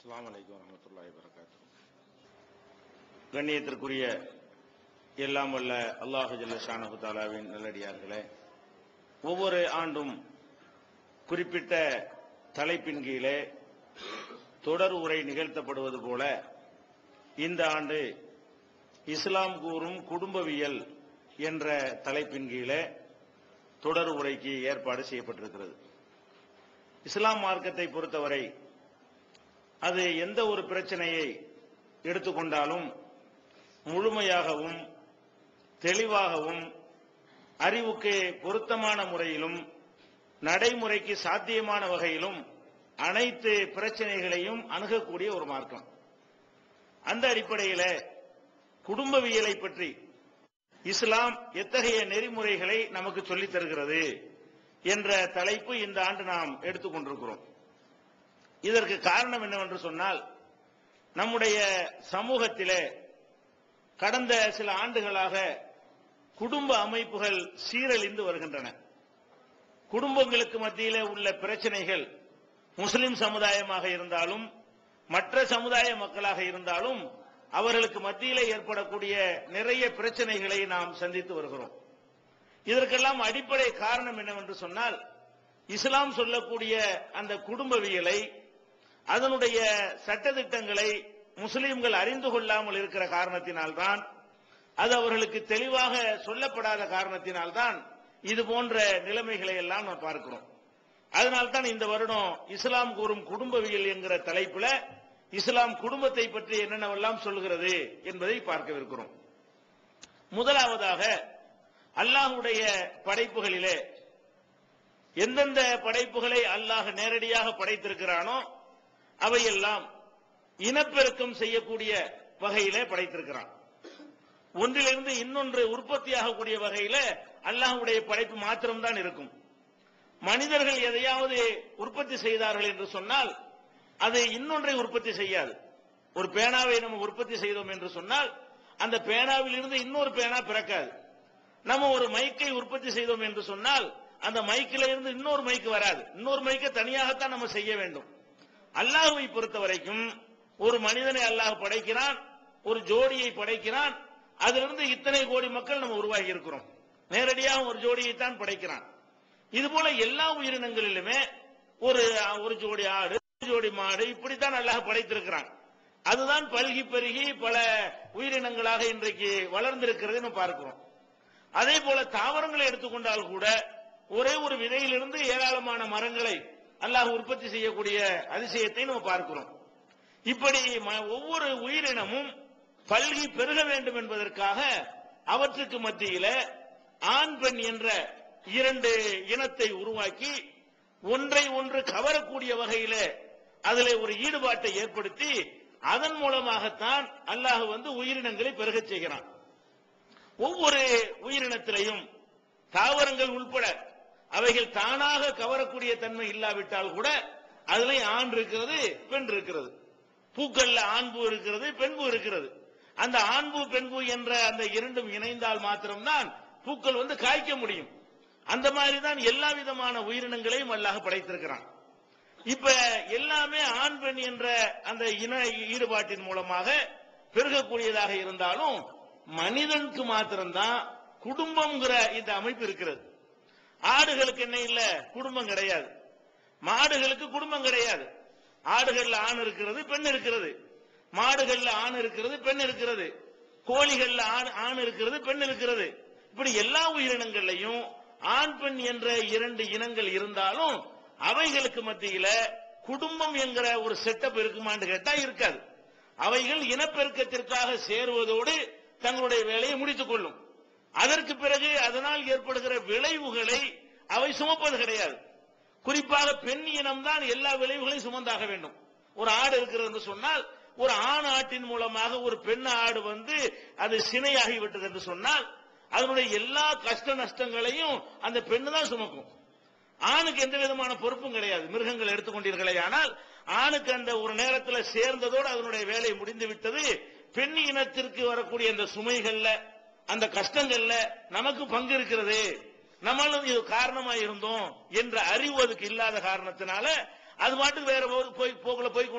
அஸ்ஸலாமு அலைக்கும் வரமத்துல்லாஹி வரகாத்து கண்ணியத்திற்குரிய எல்லாம் வல்ல அல்லாஹு ஜல்ல ஷானஹு தாலாவின் நல்லடியார்களே ஒவ்வொரு ஆண்டும் குறிப்பிட்ட தலைப்பின் கீழே தொடர் உரை நிகழ்த்தப்படுவது போல இந்த ஆண்டு இஸ்லாம் கூறும் குடும்பவியல் என்ற தலைப்பின் கீழே தொடர் உரைக்கு ஏற்பாடு செய்யப்பட்டிருக்கிறது இஸ்லாம் மார்க்கத்தை பொறுத்தவரை அது எந்த ஒரு பிரச்சனையை எடுத்துக்கொண்டாலும் முழுமையாகவும் தெளிவாகவும் அறிவுக்கு பொருத்தமான முறையிலும் நடைமுறைக்கு சாத்தியமான வகையிலும் அனைத்து பிரச்சனைகளையும் அணுகக்கூடிய ஒரு மார்க்கம் அந்த அடிப்படையில் குடும்பவியலை பற்றி இஸ்லாம் எத்தகைய நெறிமுறைகளை நமக்கு சொல்லித் தருகிறது என்ற தலைப்பு இந்த ஆண்டு நாம் எடுத்துக்கொண்டிருக்கிறோம் இதற்கு காரணம் என்னவென்று சொன்னால் நம்முடைய சமூகத்திலே கடந்த சில ஆண்டுகளாக குடும்ப அமைப்புகள் சீரழிந்து வருகின்றன குடும்பங்களுக்கு மத்தியிலே உள்ள பிரச்சனைகள் முஸ்லிம் சமுதாயமாக இருந்தாலும் மற்ற சமுதாய மக்களாக இருந்தாலும் அவர்களுக்கு மத்தியிலே ஏற்படக்கூடிய நிறைய பிரச்சனைகளை நாம் சந்தித்து வருகிறோம் இதற்கெல்லாம் அடிப்படை காரணம் என்னவென்று சொன்னால் இஸ்லாம் சொல்லக்கூடிய அந்த குடும்பவியலை அதனுடைய சட்டதிட்டங்களை முஸ்லிம்கள் அறிந்து கொள்ளாமல் இருக்கிற காரணத்தினால்தான் அது அவர்களுக்கு தெளிவாக சொல்லப்படாத காரணத்தினால்தான் இது போன்ற நிலைமைகளை எல்லாம் நாம் பார்க்கிறோம் அதனால்தான் இந்த வருடம் இஸ்லாம் கூறும் குடும்பவியல் என்கிற தலைப்புல இஸ்லாம் குடும்பத்தை பற்றி என்னென்னவெல்லாம் சொல்கிறது என்பதை பார்க்கவிருக்கிறோம் முதலாவதாக அல்லாஹுடைய படைப்புகளிலே எந்தெந்த படைப்புகளை அல்லாஹ் நேரடியாக படைத்திருக்கிறானோ அவையெல்லாம் இனப்பெருக்கம் செய்யக்கூடிய வகையிலே படைத்திருக்கிறான் ஒன்றிலிருந்து இன்னொன்று உற்பத்தியாகக்கூடிய வகையில அல்லாஹுடைய படைப்பு மாத்திரம்தான் இருக்கும் மனிதர்கள் எதையாவது உற்பத்தி செய்தார்கள் என்று சொன்னால் அது இன்னொன்றை உற்பத்தி செய்யாது ஒரு பேனாவை நம்ம உற்பத்தி செய்தோம் என்று சொன்னால் அந்த பேனாவில் இருந்து இன்னொரு பேனா பிறக்காது நம்ம ஒரு மைக்கை உற்பத்தி செய்தோம் என்று சொன்னால் அந்த மைக்கில இருந்து இன்னொரு மைக்கு வராது இன்னொரு மைக்கை தனியாகத்தான் நம்ம செய்ய வேண்டும் அல்லாஹுவை பொறுத்த வரைக்கும் ஒரு மனிதனை அல்லாஹ் படைக்கிறான் ஒரு ஜோடியை படைக்கிறான் அதிலிருந்து இத்தனை கோடி மக்கள் நம்ம உருவாகி இருக்கிறோம் நேரடியாக ஒரு ஜோடியை தான் படைக்கிறான் இது போல எல்லா உயிரினங்களிலுமே ஒரு ஒரு ஜோடி ஆடு ஒரு ஜோடி மாடு இப்படித்தான் அல்லாஹ் படைத்திருக்கிறான் அதுதான் பல்கி பெருகி பல உயிரினங்களாக இன்றைக்கு வளர்ந்திருக்கிறது நம்ம பார்க்கிறோம் அதே போல தாவரங்களை எடுத்துக்கொண்டால் கூட ஒரே ஒரு விதையிலிருந்து ஏராளமான மரங்களை அல்லாஹ் உற்பத்தி செய்யக்கூடிய அதிசயத்தை நம்ம பார்க்கிறோம் இப்படி ம- ஒவ்வொரு உயிரினமும் பல்கி பெருக வேண்டும் என்பதற்காக அவற்றுக்கு மத்தியில ஆண் பெண் என்ற இரண்டு இனத்தை உருவாக்கி ஒன்றை ஒன்று கவரக்கூடிய வகையில அதிலே ஒரு ஈடுபாட்டை ஏற்படுத்தி அதன் மூலமாகத்தான் அல்லாஹ் வந்து உயிரினங்களை பெருகச் செய்கிறான் ஒவ்வொரு உயிரினத்திலையும் தாவரங்கள் உட்பட அவைகள் தானாக கவரக்கூடிய தன்மை இல்லாவிட்டால் கூட அதுல ஆண் இருக்கிறது பெண் இருக்கிறது பூக்கள்ல ஆண்பூ இருக்கிறது பெண்பூ இருக்கிறது அந்த ஆண்பூ பெண்பூ என்ற அந்த இரண்டும் இணைந்தால் மாத்திரம்தான் பூக்கள் வந்து காய்க்க முடியும் அந்த மாதிரி தான் எல்லா விதமான உயிரினங்களையும் அல்லாஹ் படைத்திருக்கிறான் இப்ப எல்லாமே ஆண் பெண் என்ற அந்த இன ஈடுபாட்டின் மூலமாக பெருகக்கூடியதாக இருந்தாலும் மனிதனுக்கு மாத்திரம்தான் குடும்பம்ங்கிற இந்த அமைப்பு இருக்கிறது ஆடுகளுக்கு என்ன இல்ல குடும்பம் கிடையாது மாடுகளுக்கு குடும்பம் கிடையாது ஆடுகள்ல ஆண் இருக்கிறது பெண் இருக்கிறது மாடுகள்ல ஆண் இருக்கிறது பெண் இருக்கிறது கோழிகள்ல ஆண் ஆண் இருக்கிறது பெண் இருக்கிறது இப்படி எல்லா உயிரினங்கள்லையும் ஆண் பெண் என்ற இரண்டு இனங்கள் இருந்தாலும் அவைகளுக்கு மத்தியில குடும்பம் என்கிற ஒரு செட்டப் இருக்குமான்னு கேட்டா இருக்காது அவைகள் இனப்பெருக்கத்திற்காக சேருவதோடு தங்களுடைய வேலையை முடித்துக் கொள்ளும் அதற்கு பிறகு அதனால் ஏற்படுகிற விளைவுகளை அவை சுமப்பது கிடையாது குறிப்பாக பெண் இனம்தான் எல்லா விளைவுகளையும் சுமந்தாக வேண்டும் ஒரு ஆடு இருக்கிறது என்று சொன்னால் ஒரு ஆண் ஆட்டின் மூலமாக ஒரு பெண் ஆடு வந்து அது சினையாகி விட்டது என்று சொன்னால் அதனுடைய எல்லா கஷ்ட நஷ்டங்களையும் அந்த பெண்ணு தான் சுமக்கும் ஆணுக்கு எந்த விதமான பொறுப்பும் கிடையாது மிருகங்கள் எடுத்துக்கொண்டீர்களே ஆனால் ஆணுக்கு அந்த ஒரு நேரத்தில் சேர்ந்ததோடு அதனுடைய வேலை முடிந்து விட்டது பெண் இனத்திற்கு வரக்கூடிய அந்த சுமைகள்ல அந்த கஷ்டங்கள்ல நமக்கு பங்கு இருக்கிறது நம்மளும் இது காரணமா இருந்தோம் என்ற அறிவு அதுக்கு இல்லாத காரணத்தினால அது பாட்டுக்கு வேற போது போய் போக்குல போய் கொண்டிருக்கிற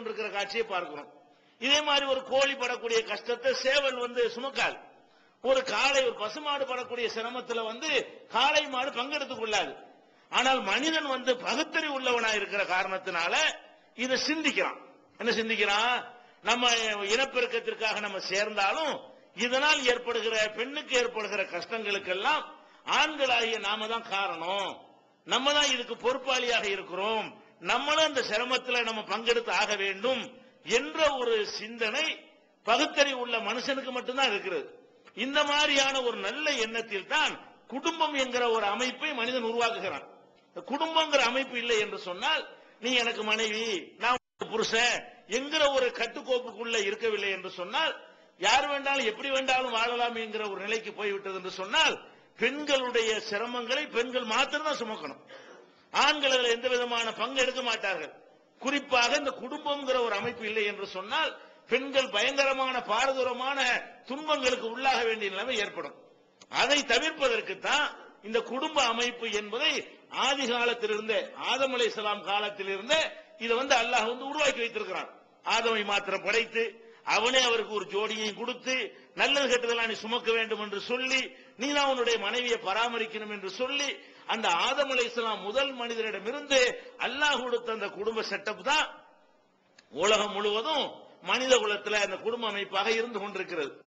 காட்சியை பார்க்கிறோம் இதே மாதிரி ஒரு கோழி படக்கூடிய கஷ்டத்தை சேவல் வந்து சுமக்காது ஒரு காளை ஒரு பசுமாடு படக்கூடிய சிரமத்துல வந்து காளை மாடு பங்கெடுத்துக் கொள்ளாது ஆனால் மனிதன் வந்து பகுத்தறிவு உள்ளவனா இருக்கிற காரணத்தினால இதை சிந்திக்கிறான் என்ன சிந்திக்கிறான் நம்ம இனப்பெருக்கத்திற்காக நம்ம சேர்ந்தாலும் இதனால் ஏற்படுகிற பெண்ணுக்கு ஏற்படுகிற கஷ்டங்களுக்கெல்லாம் ஆண்களாகிய நாம தான் காரணம் நம்ம தான் இதுக்கு பொறுப்பாளியாக இருக்கிறோம் நம்மளும் அந்த சிரமத்துல நம்ம பங்கெடுத்து ஆக வேண்டும் என்ற ஒரு சிந்தனை பகுத்தறிவு உள்ள மனுஷனுக்கு மட்டும்தான் இருக்கிறது இந்த மாதிரியான ஒரு நல்ல எண்ணத்தில் தான் குடும்பம் என்கிற ஒரு அமைப்பை மனிதன் உருவாக்குகிறான் இந்த குடும்பங்கிற அமைப்பு இல்லை என்று சொன்னால் நீ எனக்கு மனைவி நான் உனக்கு புருஷன் என்கிற ஒரு கட்டுக்கோப்புக்குள்ள இருக்கவில்லை என்று சொன்னால் யார் வேண்டாலும் எப்படி வேண்டாலும் வாழலாம் என்கிற ஒரு நிலைக்கு போய்விட்டது என்று சொன்னால் பெண்களுடைய சிரமங்களை பெண்கள் மாத்திரம் தான் சுமக்கணும் ஆண்கள் அதில் எந்த விதமான பங்கு எடுக்க மாட்டார்கள் குறிப்பாக இந்த குடும்பம்ங்கிற ஒரு அமைப்பு இல்லை என்று சொன்னால் பெண்கள் பயங்கரமான பாரதூரமான துன்பங்களுக்கு உள்ளாக வேண்டிய நிலைமை ஏற்படும் அதை தவிர்ப்பதற்கு தான் இந்த குடும்ப அமைப்பு என்பதை ஆதி காலத்திலிருந்தே ஆதம் அலைஹிஸ்ஸலாம் காலத்திலிருந்தே இதை வந்து அல்லாஹ் வந்து உருவாக்கி வைத்திருக்கிறான் ஆதமை மாத்திரம் படைத்து அவனே அவருக்கு ஒரு ஜோடியையும் கொடுத்து நல்லது கெட்டதெல்லாம் நீ சுமக்க வேண்டும் என்று சொல்லி நீ தான் உன்னுடைய மனைவியை பராமரிக்கணும் என்று சொல்லி அந்த ஆதம் அலைஹிஸ்ஸலாம் முதல் மனிதனிடமிருந்து அல்லாஹ் கொடுத்த அந்த குடும்ப செட்டப் தான் உலகம் முழுவதும் மனித குலத்துல அந்த குடும்ப அமைப்பாக இருந்து கொண்டிருக்கிறது